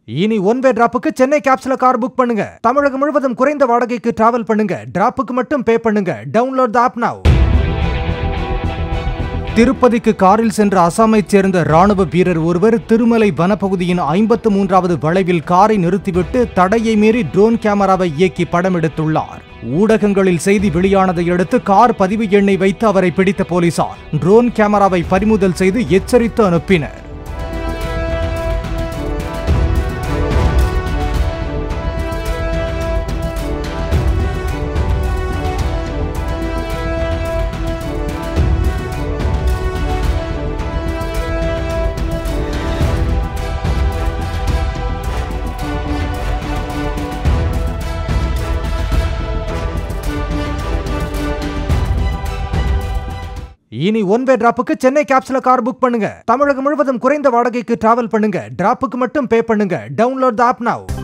இனி one way டிராப்புக்கு சென்னை கேப்ஸ்ல கார் புக் பண்ணுங்க தமிழகம் முழுவதும் குறைந்த வாடகைக்கு டிராவல் பண்ணுங்க டிராப்புக்கு மட்டும் பே பண்ணுங்க டவுன்லோட் த ஆப் நவ் திருப்பதிக்கு காரில் சென்ற அசாமைச் சேர்ந்த ராணுவ வீரர் ஒருவர் திருமலை வனப்பகுதியின் ஐம்பத்து மூன்றாவது வளைவில் காரை நிறுத்திவிட்டு தடையை மீறி ட்ரோன் கேமராவை இயக்கி படம் எடுத்துள்ளார் ஊடகங்களில் செய்தி வெளியானதை அடுத்து கார் பதிவு எண்ணை வைத்து அவரை பிடித்த போலீசார் ட்ரோன் கேமராவை பறிமுதல் செய்து எச்சரித்து அனுப்பினர் இனி ஒன் வே டிராப்புக்கு சென்னை கேப்ஸ்ல கார் புக் பண்ணுங்க தமிழகம் முழுவதும் குறைந்த வாடகைக்கு டிராவல் பண்ணுங்க டிராப்புக்கு மட்டும் பே பண்ணுங்க டவுன்லோட் த ஆப் நவ்